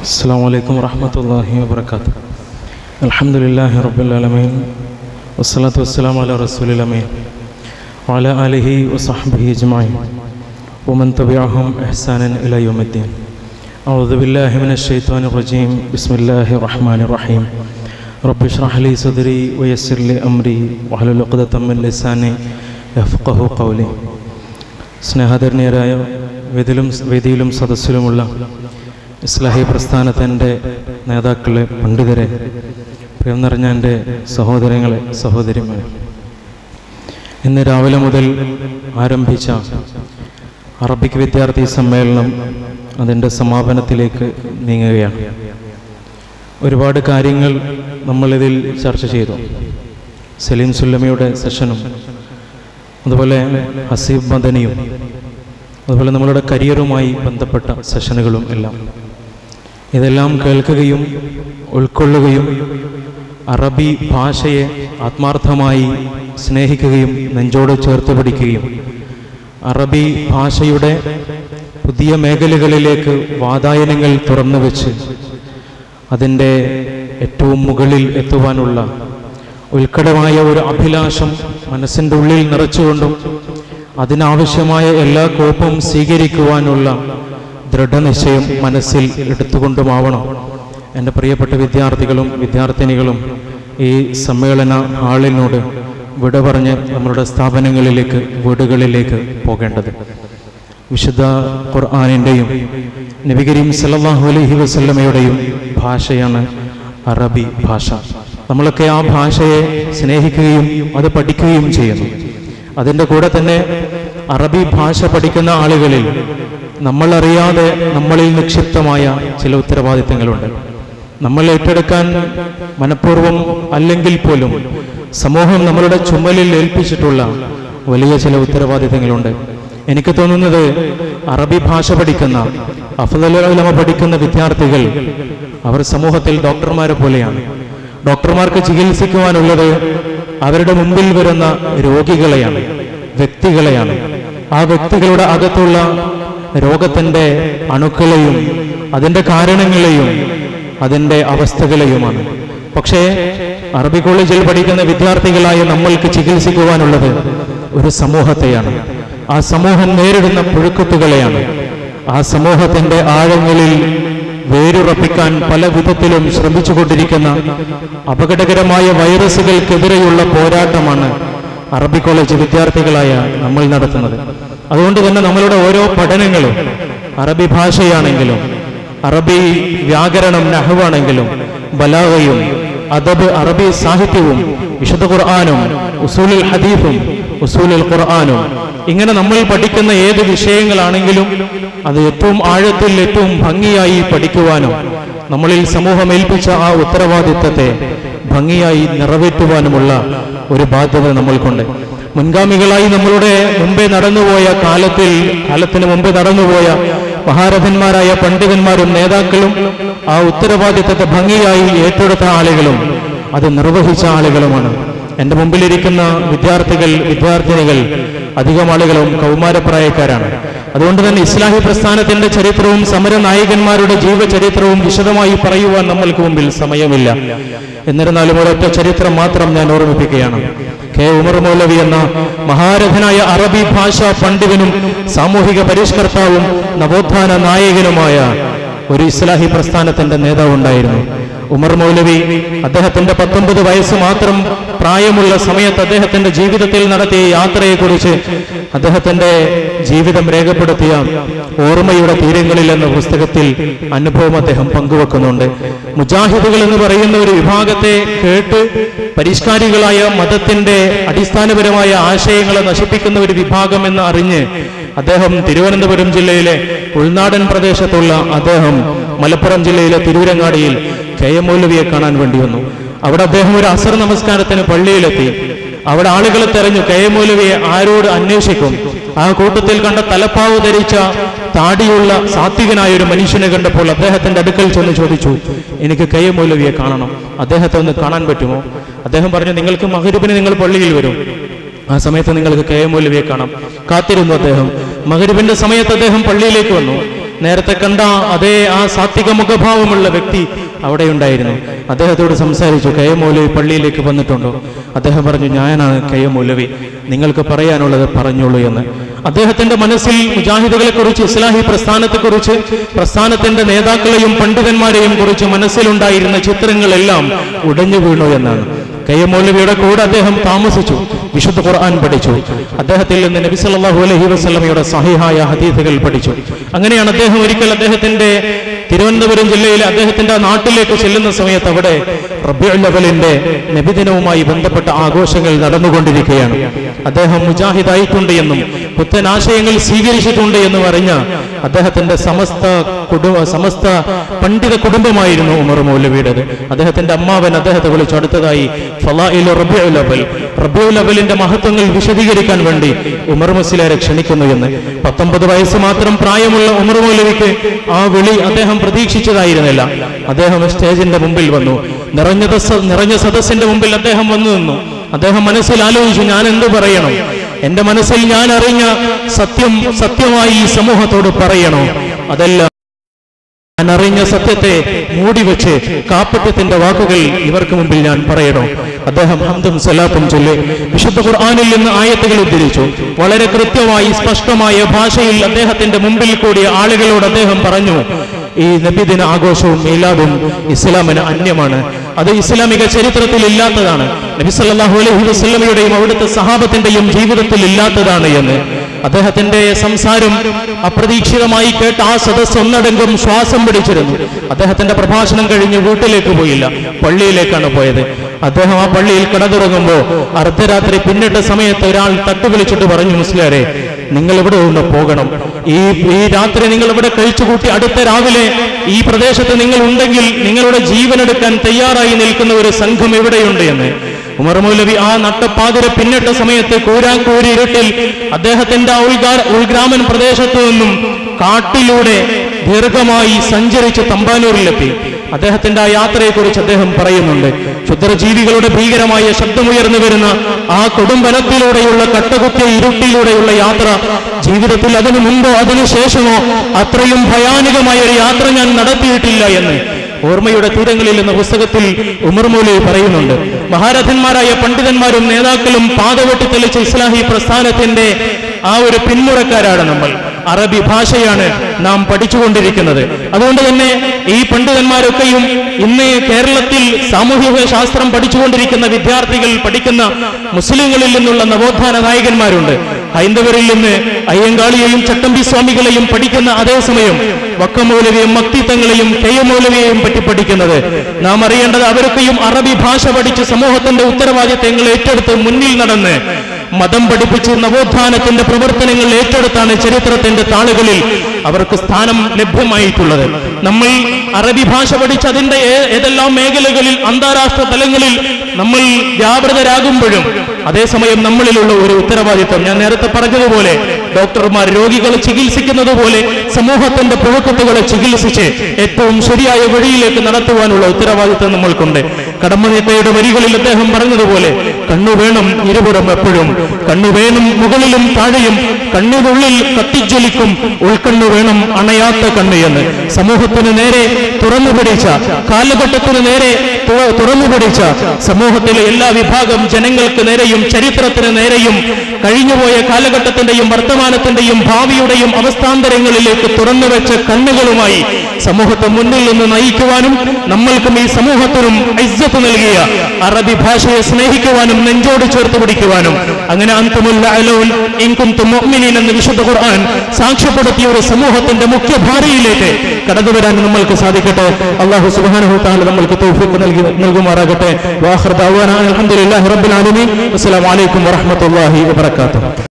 السلام عليكم ورحمة الله وبركاته الحمد لله رب العالمين والصلاة والسلام على رسول الأمين وعلى آله وصحبه أجمعين ومن تبعهم إحسانا إلى يوم الدين أعوذ بالله من الشيطان الرجيم بسم الله الرحمن الرحيم رب اشرح لي صدري ويسر لي أمري واحلل عقدة من لساني يفقه قولي സ്നേഹധന്യരായ വേദിയിലും വേദിയിലും സദസ്സിലുമുള്ള ഇസ്ലാഹി പ്രസ്ഥാനത്തിൻ്റെ നേതാക്കളെ പണ്ഡിതരെ പ്രിയം നിറഞ്ഞ എൻ്റെ സഹോദരങ്ങളെ സഹോദരിമാരെ ഇന്ന് രാവിലെ മുതൽ ആരംഭിച്ച അറബിക് വിദ്യാർത്ഥി സമ്മേളനം അതിൻ്റെ സമാപനത്തിലേക്ക് നീങ്ങുകയാണ് ഒരുപാട് കാര്യങ്ങൾ നമ്മളിതിൽ ചർച്ച ചെയ്തു സലീം സുല്ലമിയുടെ സെഷനും അതുപോലെ ഹസീബ് മദനിയും അതുപോലെ നമ്മളുടെ കരിയറുമായി ബന്ധപ്പെട്ട സെഷനുകളും എല്ലാം ഇതെല്ലാം കേൾക്കുകയും ഉൾക്കൊള്ളുകയും അറബി ഭാഷയെ ആത്മാർത്ഥമായി സ്നേഹിക്കുകയും നെഞ്ചോട് ചേർത്ത് പിടിക്കുകയും അറബി ഭാഷയുടെ പുതിയ മേഖലകളിലേക്ക് വാതായനങ്ങൾ തുറന്നു വെച്ച് അതിൻ്റെ ഏറ്റവും മുകളിൽ എത്തുവാനുള്ള ഉത്കടമായ ഒരു അഭിലാഷം മനസ്സിൻ്റെ ഉള്ളിൽ നിറച്ചുകൊണ്ടും അതിനാവശ്യമായ എല്ലാ കോപ്പും സ്വീകരിക്കുവാനുള്ള ദൃഢനിശ്ചയം മനസ്സിൽ എടുത്തുകൊണ്ടുമാവണം എൻ്റെ പ്രിയപ്പെട്ട വിദ്യാർത്ഥികളും വിദ്യാർത്ഥിനികളും ഈ സമ്മേളന ഹാളിനോട് വിട പറഞ്ഞ് നമ്മളുടെ സ്ഥാപനങ്ങളിലേക്ക് വീടുകളിലേക്ക് പോകേണ്ടത് വിശുദ്ധ ഖുർആാനിൻ്റെയും നബി കരീം സല്ലല്ലാഹു അലൈഹി വസല്ലമയുടെയും ഭാഷയാണ് അറബി ഭാഷ നമ്മളൊക്കെ ആ ഭാഷയെ സ്നേഹിക്കുകയും അത് പഠിക്കുകയും ചെയ്യുന്നു അതിൻ്റെ കൂടെ തന്നെ അറബി ഭാഷ പഠിക്കുന്ന ആളുകളിൽ നമ്മൾ അറിയാതെ നമ്മളിൽ നിക്ഷിപ്തമായ ചില ഉത്തരവാദിത്തങ്ങളുണ്ട് നമ്മൾ ഏറ്റെടുക്കാൻ മനഃപൂർവ്വം അല്ലെങ്കിൽ പോലും സമൂഹം നമ്മളുടെ ചുമലിൽ ഏൽപ്പിച്ചിട്ടുള്ള വലിയ ചില ഉത്തരവാദിത്തങ്ങളുണ്ട് എനിക്ക് തോന്നുന്നത് അറബി ഭാഷ പഠിക്കുന്ന അഫദലുലമ പഠിക്കുന്ന വിദ്യാർത്ഥികൾ അവർ സമൂഹത്തിൽ ഡോക്ടർമാരെ പോലെയാണ് ഡോക്ടർമാർക്ക് ചികിത്സിക്കുവാനുള്ളത് അവരുടെ മുമ്പിൽ വരുന്ന രോഗികളെയാണ് വ്യക്തികളെയാണ് ആ വ്യക്തികളുടെ അകത്തുള്ള രോഗത്തിൻ്റെ അണുക്കളെയും അതിൻ്റെ കാരണങ്ങളെയും അതിൻ്റെ അവസ്ഥകളെയുമാണ് പക്ഷേ അറബി കോളേജിൽ പഠിക്കുന്ന വിദ്യാർത്ഥികളായ നമ്മൾക്ക് ചികിത്സിക്കുവാനുള്ളത് ഒരു സമൂഹത്തെയാണ് ആ സമൂഹം നേരിടുന്ന പുഴുക്കുത്തുകളെയാണ് ആ സമൂഹത്തിൻ്റെ ആഴങ്ങളിൽ വേരുറപ്പിക്കാൻ പല വിധത്തിലും ശ്രമിച്ചുകൊണ്ടിരിക്കുന്ന അപകടകരമായ വൈറസുകൾക്കെതിരെയുള്ള പോരാട്ടമാണ് അറബി കോളേജ് വിദ്യാർത്ഥികളായ നമ്മൾ നടത്തുന്നത് അതുകൊണ്ട് തന്നെ നമ്മളുടെ ഓരോ പഠനങ്ങളും അറബി ഭാഷയാണെങ്കിലും അറബി വ്യാകരണം നഹവാണെങ്കിലും ബലാഗയും അദബ് അറബി സാഹിത്യവും വിശുദ്ധ ഖുർആാനും ഉസൂലുൽ ഹദീഫും ഉസൂലുൽ ഖുർആാനും ഇങ്ങനെ നമ്മൾ പഠിക്കുന്ന ഏത് വിഷയങ്ങളാണെങ്കിലും അത് ഏറ്റവും ആഴത്തിൽ ഏറ്റവും ഭംഗിയായി പഠിക്കുവാനും നമ്മളിൽ സമൂഹം ഏൽപ്പിച്ച ആ ഉത്തരവാദിത്തത്തെ ഭംഗിയായി നിറവേറ്റുവാനുമുള്ള ഒരു ബാധ്യത നമ്മൾക്കുണ്ട് മുൻഗാമികളായി നമ്മളുടെ മുമ്പേ നടന്നുപോയ കാലത്തിൽ കാലത്തിന് മുമ്പേ നടന്നുപോയ മഹാരഥന്മാരായ പണ്ഡിതന്മാരും നേതാക്കളും ആ ഉത്തരവാദിത്തത്തെ ഭംഗിയായി ഏറ്റെടുത്ത ആളുകളും അത് നിർവഹിച്ച ആളുകളുമാണ് എൻ്റെ മുമ്പിലിരിക്കുന്ന വിദ്യാർത്ഥികൾ വിദ്യാർത്ഥിനികൾ അധികം ആളുകളും കൗമാരപ്രായക്കാരാണ് അതുകൊണ്ട് തന്നെ ഇസ്ലാഹി പ്രസ്ഥാനത്തിന്റെ ചരിത്രവും സമര നായകന്മാരുടെ ജീവചരിത്രവും വിശദമായി പറയുവാൻ നമ്മൾക്ക് മുമ്പിൽ സമയമില്ല എന്നിരുന്നാലും ഒരൊറ്റ ചരിത്രം മാത്രം ഞാൻ ഓർമ്മിപ്പിക്കുകയാണ് കെ ഉമർ മൗലവി എന്ന മഹാരഥനായ അറബി ഭാഷാ പണ്ഡിതനും സാമൂഹിക പരിഷ്കർത്താവും നവോത്ഥാന നായകനുമായ ഒരു ഇസ്ലാഹി പ്രസ്ഥാനത്തിന്റെ നേതാവുണ്ടായിരുന്നു ഉമർ മൗലവി അദ്ദേഹത്തിന്റെ പത്തൊമ്പത് വയസ്സ് മാത്രം പ്രായമുള്ള സമയത്ത് അദ്ദേഹത്തിന്റെ ജീവിതത്തിൽ നടത്തിയ യാത്രയെക്കുറിച്ച് അദ്ദേഹത്തിന്റെ ജീവിതം രേഖപ്പെടുത്തിയ ഓർമ്മയുടെ തീരങ്ങളിൽ എന്ന പുസ്തകത്തിൽ അനുഭവം അദ്ദേഹം പങ്കുവെക്കുന്നുണ്ട് മുജാഹിദുകൾ എന്ന് പറയുന്ന ഒരു വിഭാഗത്തെ കേട്ട് പരിഷ്കാരികളായ മതത്തിന്റെ അടിസ്ഥാനപരമായ ആശയങ്ങളെ നശിപ്പിക്കുന്ന ഒരു വിഭാഗം എന്ന് അറിഞ്ഞ് അദ്ദേഹം തിരുവനന്തപുരം ജില്ലയിലെ ഉൾനാടൻ പ്രദേശത്തുള്ള അദ്ദേഹം മലപ്പുറം ജില്ലയിലെ തിരൂരങ്ങാടിയിൽ കെ എം മൗലവിയെ കാണാൻ വേണ്ടി വന്നു അവിടെ അദ്ദേഹം ഒരു അസർ നമസ്കാരത്തിന് പള്ളിയിലെത്തി അവിടെ ആളുകളെ തെരഞ്ഞു കെ എം മൗലവിയെ ആരോട് അന്വേഷിക്കും ആ കൂട്ടത്തിൽ കണ്ട തലപ്പാവ് ധരിച്ച താടിയുള്ള സാത്വികനായ ഒരു മനുഷ്യനെ കണ്ടപ്പോൾ അദ്ദേഹത്തിന്റെ അടുക്കൽ ചെന്ന് ചോദിച്ചു എനിക്ക് കെ എം മൗലവിയെ കാണണം അദ്ദേഹത്തെ ഒന്ന് കാണാൻ പറ്റുമോ അദ്ദേഹം പറഞ്ഞു നിങ്ങൾക്ക് മഹരിബിന് നിങ്ങൾ പള്ളിയിൽ വരും ആ സമയത്ത് നിങ്ങൾക്ക് കെ എം മൗലവിയെ കാണാം കാത്തിരുന്നു അദ്ദേഹം മകരിബിന്റെ സമയത്ത് അദ്ദേഹം പള്ളിയിലേക്ക് വന്നു നേരത്തെ കണ്ട അതേ ആ സാത്വിക മുഖഭാവമുള്ള വ്യക്തി അവിടെ ഉണ്ടായിരുന്നു അദ്ദേഹത്തോട് സംസാരിച്ചു കെ എം മൗലവി പള്ളിയിലേക്ക് വന്നിട്ടുണ്ടോ അദ്ദേഹം പറഞ്ഞു ഞാനാണ് കെ എം മൗലവി നിങ്ങൾക്ക് പറയാനുള്ളത് പറഞ്ഞോളൂ എന്ന് അദ്ദേഹത്തിന്റെ മനസ്സിൽ മുജാഹിദുകളെ കുറിച്ച് ഇസ്ലാഹി പ്രസ്ഥാനത്തെക്കുറിച്ച് പ്രസ്ഥാനത്തിന്റെ നേതാക്കളെയും പണ്ഡിതന്മാരെയും കുറിച്ച് മനസ്സിലുണ്ടായിരുന്ന ചിത്രങ്ങളെല്ലാം ഉടഞ്ഞു വീണു എന്നാണ് കെ എം മൗലവിയുടെ കൂടെ അദ്ദേഹം താമസിച്ചു വിശുദ്ധ ഖുർആൻ പഠിച്ചു അദ്ദേഹത്തിൽ നിന്ന് നബി സല്ലല്ലാഹു അലൈഹി വസല്ലമയുടെ സഹിഹായ ഹദീസുകൾ പഠിച്ചു അങ്ങനെയാണ് അദ്ദേഹം ഒരിക്കൽ അദ്ദേഹത്തിന്റെ തിരുവനന്തപുരം ജില്ലയിലെ അദ്ദേഹത്തിന്റെ നാട്ടിലേക്ക് ചെല്ലുന്ന സമയത്ത് അവിടെ റബിയുൽ ലവലിന്റെ നബിദിനവുമായി ബന്ധപ്പെട്ട ആഘോഷങ്ങൾ നടന്നുകൊണ്ടിരിക്കുകയാണ് അദ്ദേഹം മുജാഹിദായിട്ടുണ്ട് എന്നും പുത്തൻ ആശയങ്ങൾ സ്വീകരിച്ചിട്ടുണ്ട് എന്നും അറിഞ്ഞ അദ്ദേഹത്തിന്റെ സമസ്ത കുടുംബ സമസ്ത പണ്ഡിത കുടുംബമായിരുന്നു ഉമർ മൗലവിയുടേത് അദ്ദേഹത്തിന്റെ അമ്മാവൻ അദ്ദേഹത്തെ വിളിച്ചു അടുത്തതായി ഫലാഇൽ റബിയുൽ അവൽ റബിയുൽ അവലിന്റെ മഹത്വങ്ങൾ വിശദീകരിക്കാൻ വേണ്ടി ഉമർ മുസ്ലിയാരെ ക്ഷണിക്കുന്നു എന്ന് പത്തൊമ്പത് വയസ്സ് മാത്രം പ്രായമുള്ള ഉമർ മൗലവിക്ക് ആ വിളി അദ്ദേഹം പ്രതീക്ഷിച്ചതായിരുന്നില്ല അദ്ദേഹം സ്റ്റേജിന്റെ മുമ്പിൽ വന്നു നിറഞ്ഞ ദസ- നിറഞ്ഞ സദസ്സിന്റെ മുമ്പിൽ അദ്ദേഹം വന്നു നിന്നു അദ്ദേഹം മനസ്സിൽ ആലോചിച്ചു ഞാൻ എന്ത് പറയണം എന്റെ മനസ്സിൽ ഞാൻ അറിഞ്ഞ സത്യം സത്യമായി ഈ സമൂഹത്തോട് പറയണോ അതല്ല ഞാൻ അറിഞ്ഞ സത്യത്തെ മൂടിവെച്ച് കാപ്പറ്റ്യത്തിന്റെ വാക്കുകൾ ഇവർക്ക് മുമ്പിൽ ഞാൻ പറയണോ അദ്ദേഹം ഹംദും സലാത്തും ചൊല്ലി വിശുദ്ധ ഖുർആാനിൽ നിന്ന് ആയത്തുകൾ ഉദ്ധരിച്ചു വളരെ കൃത്യമായി സ്പഷ്ടമായ ഭാഷയിൽ അദ്ദേഹത്തിന്റെ മുമ്പിൽ കൂടിയ ആളുകളോട് അദ്ദേഹം പറഞ്ഞു ഈ നബിദിന ആഘോഷവും മീലാദും ഇസ്ലാമിന് അന്യമാണ് അത് ഇസ്ലാമിക ചരിത്രത്തിൽ ഇല്ലാത്തതാണ് നബി സല്ലല്ലാഹു അലൈഹി വസല്ലമയുടെയും അവിടുത്തെ സഹാബത്തിന്റെയും ജീവിതത്തിൽ ഇല്ലാത്തതാണ് എന്ന് അദ്ദേഹത്തിന്റെ സംസാരം അപ്രതീക്ഷിതമായി കേട്ട് ആ സദസ് ഒന്നടങ്കം ശ്വാസം പിടിച്ചിരുന്നു അദ്ദേഹത്തിന്റെ പ്രഭാഷണം കഴിഞ്ഞ് വീട്ടിലേക്ക് പോയില്ല പള്ളിയിലേക്കാണ് പോയത് അദ്ദേഹം ആ പള്ളിയിൽ കിടന്നുറങ്ങുമ്പോ അർദ്ധരാത്രി പിന്നിട്ട സമയത്ത് ഒരാൾ തട്ടു വിളിച്ചിട്ട് പറഞ്ഞു മുസ്ലിയാരെ നിങ്ങൾ ഇവിടെ ഒന്ന് പോകണം ഈ ഈ രാത്രി നിങ്ങൾ ഇവിടെ കഴിച്ചുകൂട്ടി അടുത്ത രാവിലെ ഈ പ്രദേശത്ത് നിങ്ങൾ ഉണ്ടെങ്കിൽ നിങ്ങളുടെ ജീവനെടുക്കാൻ തയ്യാറായി നിൽക്കുന്ന ഒരു സംഘം എവിടെയുണ്ട് എന്ന് ഉമർ മൗലവി ആ നട്ടപ്പാതിര പിന്നിട്ട സമയത്ത് കൂരാക്കൂരി ഇരുട്ടിൽ അദ്ദേഹത്തിന്റെ ആ ഉൾഗാ ഉൾഗ്രാമൻ പ്രദേശത്തു നിന്നും കാട്ടിലൂടെ ദീർഘമായി സഞ്ചരിച്ച് തമ്പാനൂരിലെത്തി അദ്ദേഹത്തിന്റെ ആ യാത്രയെക്കുറിച്ച് അദ്ദേഹം പറയുന്നുണ്ട് ക്ഷുദ്രജീവികളുടെ ഭീകരമായ ശബ്ദമുയർന്നു വരുന്ന ആ കൊടുമ്പനത്തിലൂടെയുള്ള കട്ടകുത്തിയ ഇരുട്ടിലൂടെയുള്ള യാത്ര ജീവിതത്തിൽ അതിനു മുമ്പോ അതിനു ശേഷമോ അത്രയും ഭയാനകമായ ഒരു യാത്ര ഞാൻ നടത്തിയിട്ടില്ല എന്ന് ഓർമ്മയുടെ തീരങ്ങളിൽ എന്ന പുസ്തകത്തിൽ ഉമർ മൗലവി പറയുന്നുണ്ട് മഹാരഥന്മാരായ പണ്ഡിതന്മാരും നേതാക്കളും പാതവെട്ടി തെളിച്ച ഇസ്ലാഹി പ്രസ്ഥാനത്തിന്റെ ആ ഒരു പിന്മുറക്കാരാണ് നമ്മൾ അറബി ഭാഷയാണ് നാം പഠിച്ചുകൊണ്ടിരിക്കുന്നത് അതുകൊണ്ട് തന്നെ ഈ പണ്ഡിതന്മാരൊക്കെയും ഇന്ന് കേരളത്തിൽ സാമൂഹിക ശാസ്ത്രം പഠിച്ചുകൊണ്ടിരിക്കുന്ന വിദ്യാർത്ഥികൾ പഠിക്കുന്ന മുസ്ലിങ്ങളിൽ നിന്നുള്ള നവോത്ഥാന നായകന്മാരുണ്ട് ഹൈന്ദവരിൽ നിന്ന് അയ്യങ്കാളിയെയും ചട്ടമ്പി സ്വാമികളെയും പഠിക്കുന്ന അതേസമയം വക്കമൗലവിയും മക്തിത്തങ്ങളെയും കെയ്യമൗലവിയെയും പറ്റി പഠിക്കുന്നത് നാം അറിയേണ്ടത് അവരൊക്കെയും അറബി ഭാഷ പഠിച്ച് സമൂഹത്തിന്റെ ഉത്തരവാദിത്തങ്ങൾ ഏറ്റെടുത്ത് മുന്നിൽ നടന്ന് മതം പഠിപ്പിച്ച് നവോത്ഥാനത്തിന്റെ പ്രവർത്തനങ്ങൾ ഏറ്റെടുത്താണ് ചരിത്രത്തിന്റെ താളുകളിൽ അവർക്ക് സ്ഥാനം ലഭ്യമായിട്ടുള്ളത് നമ്മൾ അറബി ഭാഷ പഠിച്ച് അതിന്റെ ഏ- ഏതെല്ലാം മേഖലകളിൽ അന്താരാഷ്ട്ര തലങ്ങളിൽ നമ്മൾ വ്യാപൃതരാകുമ്പോഴും അതേസമയം നമ്മളിലുള്ള ഒരു ഉത്തരവാദിത്വം ഞാൻ നേരത്തെ പറഞ്ഞതുപോലെ ഡോക്ടർമാർ രോഗികളെ ചികിത്സിക്കുന്നത് പോലെ സമൂഹത്തിന്റെ പുഴക്കത്തുകളെ ചികിത്സിച്ച് ഏറ്റവും ശരിയായ വഴിയിലേക്ക് നടത്തുവാനുള്ള ഉത്തരവാദിത്വം നമ്മൾക്കുണ്ട് കടമ്മനിത്തയുടെ വരികളിൽ അദ്ദേഹം പറഞ്ഞതുപോലെ കണ്ണു വേണം ഇരുപുറം എപ്പോഴും കണ്ണു വേണം മുകളിലും താഴെയും കണ്ണിനുള്ളിൽ കത്തിജ്വലിക്കും ഉൾക്കണ്ണു വേണം അണയാത്ത കണ്ണ് എന്ന് സമൂഹത്തിന് നേരെ തുറന്നു പിടിച്ച കാലഘട്ടത്തിന് നേരെ തു- തുറന്നു പിടിച്ച സമൂഹത്തിലെ എല്ലാ വിഭാഗം ജനങ്ങൾക്ക് നേരെയും ചരിത്രത്തിന് നേരെയും കഴിഞ്ഞുപോയ കാലഘട്ടത്തിന്റെയും വർത്തമാനത്തിന്റെയും ഭാവിയുടെയും അവസ്ഥാന്തരങ്ങളിലേക്ക് തുറന്നു വെച്ച കണ്ണുകളുമായി സമൂഹത്തെ മുന്നിൽ നിന്ന് നയിക്കുവാനും നമ്മൾക്കും ഈ സമൂഹത്തിനും ഇജ്ജത്ത് നൽകിയ അറബി ഭാഷയെ സ്നേഹിക്കുവാനും നെഞ്ചോട് ചേർത്ത് പിടിക്കുവാനും അങ്ങനെ അന്തുമുല്ല അലോൻ ഇൻകുന്തും മുഅ്മിനീൻ എന്ന് വിശുദ്ധ ഖുർആൻ സാക്ഷ്യപ്പെടുത്തിയ ഒരു സമൂഹത്തിന്റെ മുഖ്യ ഭാരയിലേക്ക് കടന്നു വരാൻ നമ്മൾക്ക് സാധിക്കട്ടെ അള്ളാഹു സുബ്ഹാനഹു തആല നമ്മൾക്ക് തൗഫീഖ് നൽകി നൽകുമാറാകട്ടെ വാഖിർ ദഅവാന അൽഹംദുലില്ലാഹി റബ്ബിൽ ആലമീൻ അസ്സലാമു അലൈക്കും വറഹ്മത്തുള്ളാഹി വബറകാതുഹു